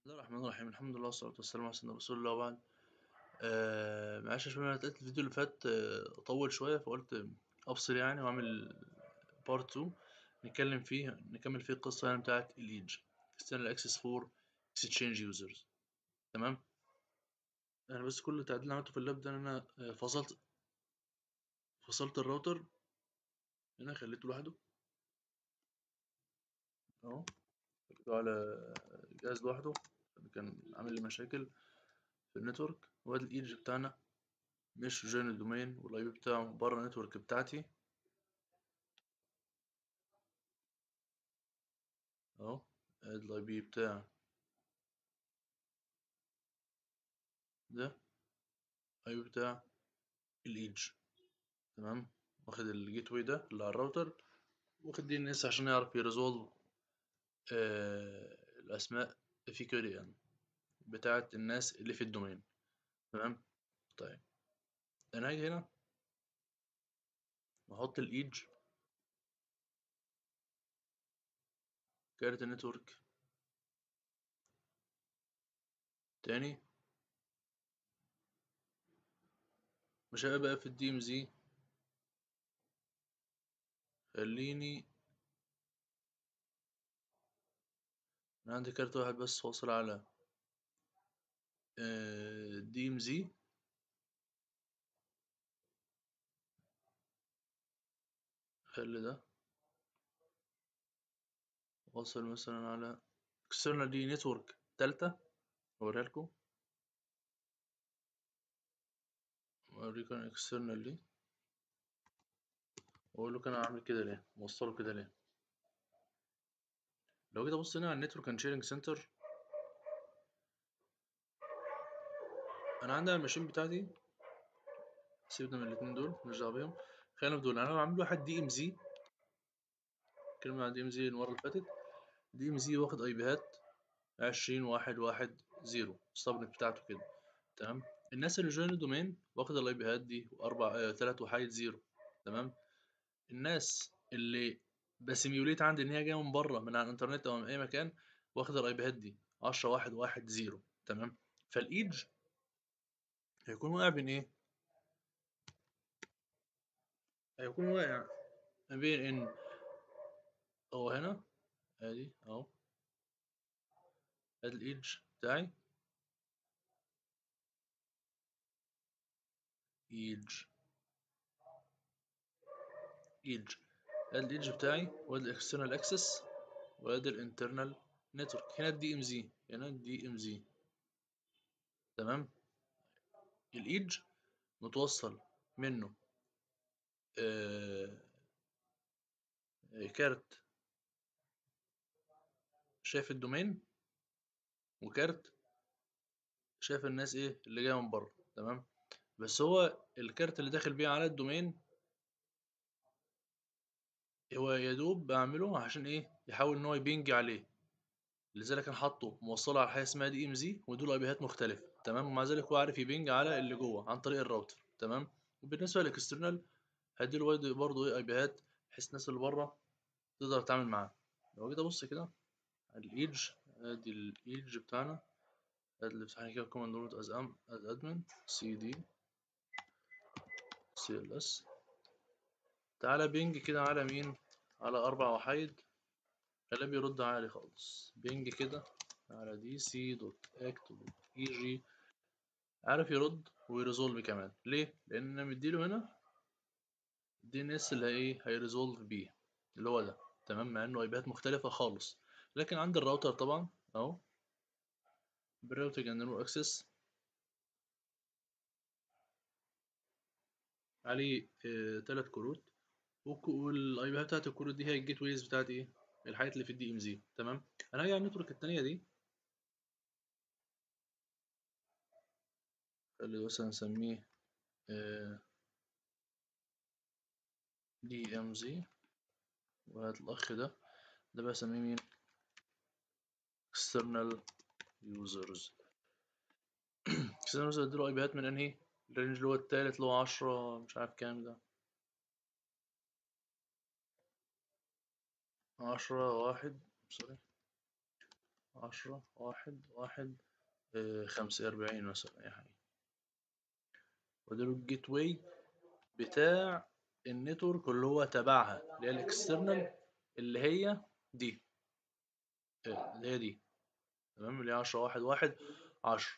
بسم الله الرحمن الرحيم الحمد لله والصلاة والسلام على سيدنا رسول الله وبعد آه معلش يا شباب انا لقيت الفيديو اللي فات آه طول شوية فقلت افصل يعني واعمل بارت 2 نتكلم فيه نكمل فيه القصة يعني بتاعت الايدج external access for exchange users تمام انا بس كل تعديل اللي عملته في اللاب ده ان انا آه، فصلت فصلت الراوتر هنا خليته لوحده اهو خليته على جهاز لوحده اللي كان عامل لي مشاكل في النتورك وادي الايدج بتاعنا مش جوين دومين والاي بي بتاعه بره النتورك بتاعتي اهو ادي الاي بي بتاع ده اي بي بتاع الايدج تمام واخد الجيت واي ده اللي على الراوتر واخد دي ان اس عشان يعرف يريزولف آه الاسماء في كده يعني بتاعت الناس اللي في الدومين تمام طيب انا هاجي هنا واحط الايدج كارت النتورك تاني مش هبقى بقى في الدي ام زي خليني انا عندي كارت واحد بس واصل على دي ام زي خلي ده واصل مثلا على اكسترنال دي نتورك تالتة اوريها لكم اوريكم اكسترنال دي واقول له كان عامل كده ليه موصله كده ليه لو جيت ابص هنا على النتورك اند شيرنج سنتر انا عندي على الماشين بتاعتي سيبنا من الاتنين دول مش دعوه بيهم خلينا في دول انا عامل واحد دي ام زي كلمة عن دي ام زي المرة اللي فاتت دي ام زي واخد اي بيهات عشرين واحد واحد زيرو السبنت بتاعته كده تمام الناس اللي جوين الدومين واخد الاي بيهات دي واربع آه تلات وحيد زيرو تمام الناس اللي بسيميوليت عندي ان هي جايه من بره من على الانترنت او من اي مكان واخد الاي بيهات دي عشرة واحد واحد زيرو تمام فالايدج هيكون واقع بين ايه هيكون واقع ما بين ان هو هنا ادي اهو ادي الايدج بتاعي ايدج ايدج ادي الايدج بتاعي وادي الاكسترنال اكسس وادي الانترنال نتورك هنا الدي ام زي هنا الدي ام زي تمام الايدج متوصل منه آه آه كارت شايف الدومين وكارت شايف الناس ايه اللي جايه من بره تمام بس هو الكارت اللي داخل بيه على الدومين هو يا دوب بعمله عشان ايه يحاول ان هو يبينج عليه لذلك انا حاطه موصله على حاجه اسمها دي ام زي ودول اي بيهات مختلفه تمام ومع ذلك هو عارف يبينج على اللي جوه عن طريق الراوتر تمام وبالنسبه للاكسترنال هديله برضه ايه اي بيهات بحيث الناس اللي بره تقدر تتعامل معاه لو جيت ابص كده على الايدج ادي الايدج بتاعنا ادي اللي بتاعنا كده كوماند روت از ام از ادمن سي دي سي ال اس تعالى بينج كده على مين على اربع وحيد خليه بيرد عالي خالص بينج كده على دي سي دوت اكت دوت اي جي عارف يرد ويريزولف كمان ليه لان انا مديله هنا الدي ان اس اللي ايه هيريزولف بيه اللي هو ده تمام مع انه ايبيهات مختلفه خالص لكن عند الراوتر طبعا اهو بالراوتر اند نور اكسس عليه آه تلات كروت والاي بي بتاعت الكروت دي هي الجيت ويز بتاعت ايه الحاجات اللي في الدي ام زي تمام انا هاجي على النتورك التانية دي خلي مثلا نسميه دي ام زي وهات الاخ ده ده بقى اسميه مين external users external users اديله اي بيهات من انهي الرينج اللي هو التالت اللي هو عشرة مش عارف كام ده عشرة واحد سوري عشرة واحد واحد آه، خمسة أربعين مثلا أي حاجة واديله الجيت واي بتاع النتورك اللي هو تبعها اللي هي الاكسترنال اللي هي دي آه، اللي هي دي تمام اللي هي عشرة واحد واحد عشرة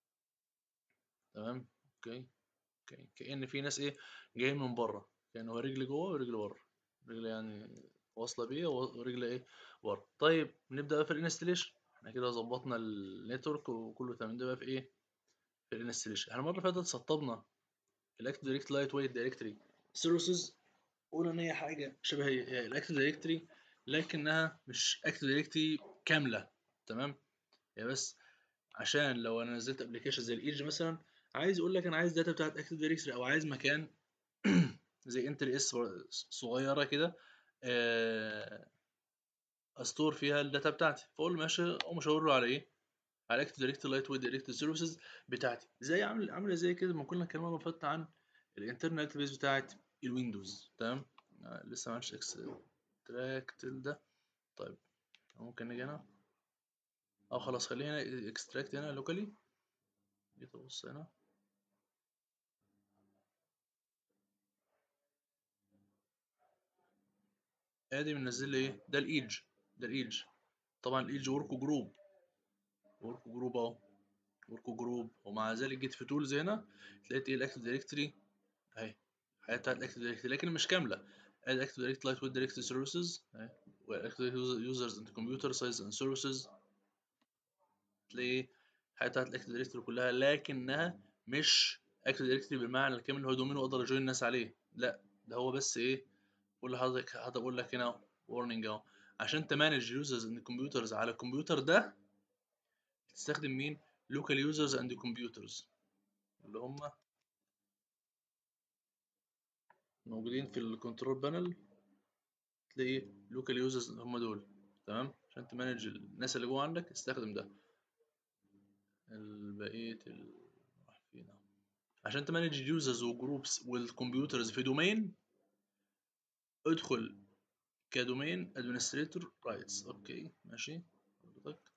تمام اوكي اوكي كأن في ناس ايه جايين من بره كان هو رجل جوه ورجل بره رجل يعني واصله بيه ورجل ايه بره طيب نبدا بقى في الانستليشن احنا كده ظبطنا النتورك وكله تمام ده بقى في ايه في الانستليشن احنا المره اللي فاتت سطبنا الاكتف دايركت لايت ويت دايركتري سيرفيسز قلنا ان هي حاجه شبه هي الاكتف دايركتري لكنها مش اكتف دايركتري كامله تمام هي بس عشان لو انا نزلت ابلكيشن زي الايدج مثلا عايز يقول لك انا عايز داتا بتاعت اكتف دايركتري او عايز مكان زي انتر اس صغيره كده آه، استور فيها الداتا بتاعتي فاقول له ماشي اقوم اشاور له على ايه على اكتف دايركتري لايت ويت دايركتري سيرفيسز بتاعتي زي عامل عامله زي كده ما كنا اتكلمنا فاتت عن الانترنال بيز بتاعت الويندوز تمام آه، لسه ما عملتش اكستراكت ده طيب ممكن نيجي هنا او خلاص خلينا اكستراكت هنا لوكالي جيت ابص هنا ادي بننزل لي ايه ده الايدج ده الايدج طبعا الايدج ورك جروب ورك جروب اهو ورك جروب ومع ذلك جيت في تولز هنا تلاقيت ايه الاكتف دايركتري اهي الحياه بتاعت الاكتف دايركتري لكن مش كامله ادي الاكتف دايركتري لايت ويت دايركتري سيرفيسز اهي والاكتف يوزرز اند كمبيوتر سايز اند سيرفيسز تلاقي الحياه بتاعت الاكتف دايركتري كلها لكنها مش اكتف دايركتري بالمعنى الكامل اللي هو دومين واقدر اجوين الناس عليه لا ده هو بس ايه بقول لحضرتك هذا بقول لك هنا warning اهو عشان تمانج يوزرز اند كمبيوترز على الكمبيوتر ده تستخدم مين local users and computers اللي هم موجودين في الكنترول بانل تلاقي local users هم دول تمام عشان تمانج الناس اللي جوه عندك استخدم ده البقية ال... راح فين أهو. عشان تمانج اليوزرز والجروبس والكمبيوترز في دومين ادخل كدومين ادمنستريتور رايتس اوكي ماشي حضرتك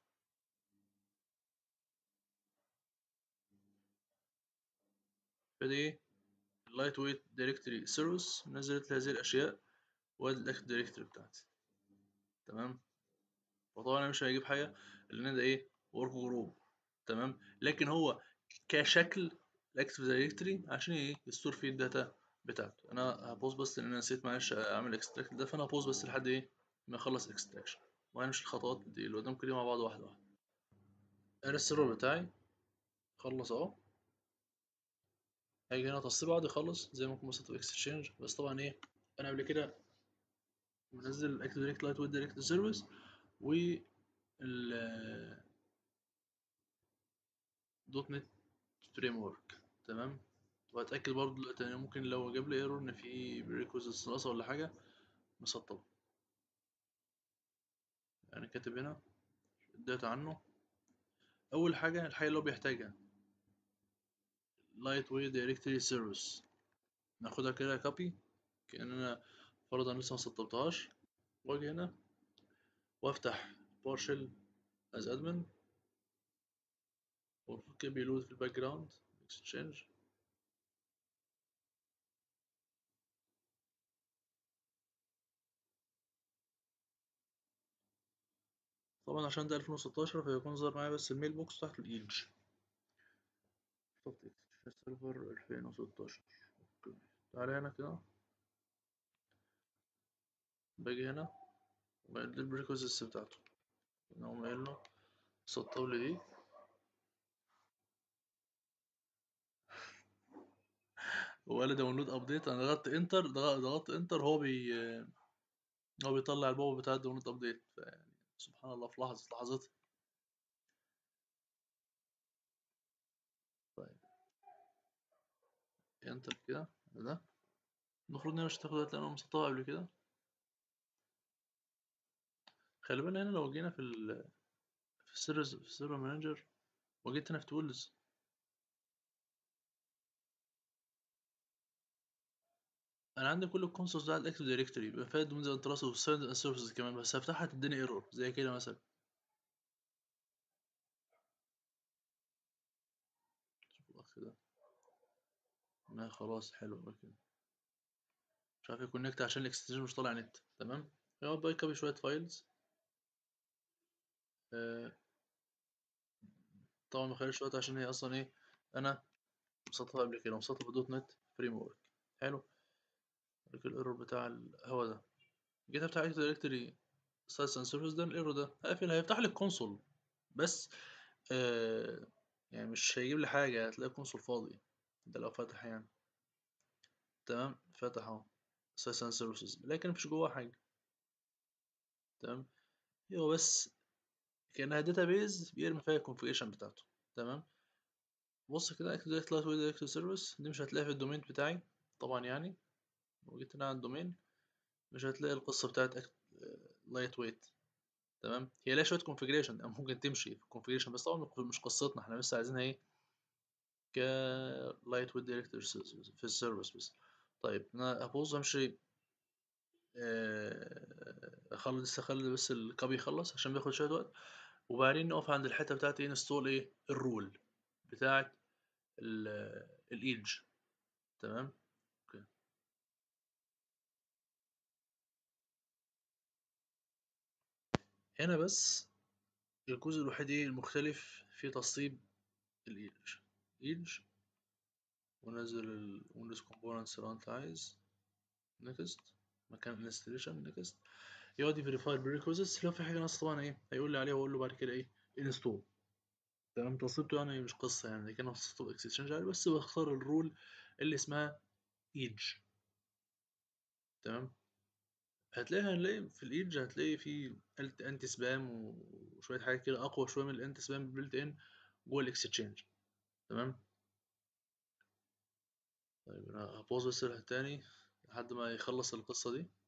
فدي اللايت ويت دايركتوري سيرفيس نزلت هذه الاشياء وادي الاكتف دايركتوري بتاعتي تمام وطبعا انا مش هجيب حاجه لان ده ايه ورك جروب تمام لكن هو كشكل الاكتف دايركتوري عشان ايه يستور فيه الداتا بتاعته انا هبوظ بس لان انا نسيت معلش اعمل اكستراكت ده فانا هبوظ بس لحد ايه ما اخلص اكستراكشن وهنمشي الخطوات دي اللي قدامكم دي مع بعض واحده واحده انا السيرفر بتاعي خلص اهو هاجي هنا تصطيب بعد يخلص زي ما كنت بسطت في اكستشينج بس طبعا ايه انا قبل كده منزل الاكتف دايركت لايت ويت دايركت سيرفيس و ال دوت نت فريم ورك تمام واتاكد برضه دلوقتي يعني ممكن لو جاب لي ايرور ان في بريكوزيتس ناقصه ولا حاجه مسطب يعني كاتب هنا الداتا عنه اول حاجه الحاجه اللي هو بيحتاجها لايت ويت دايركتري سيرفيس ناخدها كده كوبي كاننا فرضا لسه مسطبتهاش واجي هنا وافتح بارشل از ادمن وكده بيلود في الباك جراوند اكسشينج طبعا عشان ده 2016 فيكون ظهر معايا بس الميل بوكس تحت الايدج سيرفر 2016 اوكي تعالى هنا كده باجي هنا وبعد البريكوزيتس بتاعته نقوم قايل له سطب لي دي وقال لي داونلود ابديت انا ضغطت انتر ضغطت انتر هو بي هو بيطلع البابا بتاع الداونلود ابديت فيعني سبحان الله في لحظة لحظتها طيب انتر كده ده المفروض ان هي مش هتاخد وقت لان انا مسطبها قبل كده خلي بالنا هنا لو جينا في ال في السيرفر في السيرفر مانجر وجيت هنا في تولز انا عندي كل الكونسولز بتاع الاكتف دايركتوري بيبقى فيها دومينز انتراس وسايند سيرفيسز كمان بس هفتحها تديني ايرور زي كده مثلا كده ما خلاص حلو أوي كده مش عارف يكونكت عشان الاكستنشن مش طالع نت تمام يقعد بقى يكوبي شوية فايلز آه طبعا ما خليش وقت عشان هي اصلا ايه انا مسطبها قبل كده مسطبها دوت نت فريم ورك حلو الايرور بتاع الهوا ده جيت افتح اكتف دايركتوري سايتس اند سيرفيس ده الايرور ده هقفل هيفتح لي الكونسول بس آه يعني مش هيجيب لي حاجه هتلاقي الكونسول فاضي ده لو فتح يعني تمام فتح اهو سايتس اند سيرفيسز لكن مفيش جواه حاجه تمام هو بس كانها داتابيز بيرمي فيها الكونفيجريشن بتاعته تمام بص كده اكتب دايركت لايت ويت دايركت سيرفيس دي مش هتلاقيها في الدومين بتاعي طبعا يعني لو جيت هنا على الدومين مش هتلاقي القصة بتاعت لايت ويت تمام هي ليها شوية كونفيجريشن ممكن تمشي في الكونفيجريشن بس طبعا مش قصتنا احنا بس عايزينها ايه ك لايت ويت دايركت في السيرفيس بس طيب انا هبوظ امشي اخلص لسه اخلي بس الكابي يخلص عشان بياخد شوية وقت وبعدين نقف عند الحتة بتاعت ايه انستول ايه الرول بتاعت الايدج تمام اوكي هنا بس الجزء الوحيد ايه المختلف في تصطيب الايدج ايدج ونزل الويندوز كومبوننتس لو انت عايز نيكست مكان انستليشن نيكست يقعد يفيريفاي البريكوزيتس لو في حاجه ناقصه طبعا ايه هيقول لي عليها واقول له بعد كده ايه انستول تمام تصطيبته يعني مش قصه يعني كان تصطيب اكستشينج عادي بس بختار الرول اللي اسمها ايدج تمام هتلاقيها هنلاقي في الايدج هتلاقي في انتي سبام وشويه حاجات كده اقوى شويه من الانتي سبام بيلت ان جوه الاكستشينج تمام طيب انا هبوظ بس تاني لحد ما يخلص القصه دي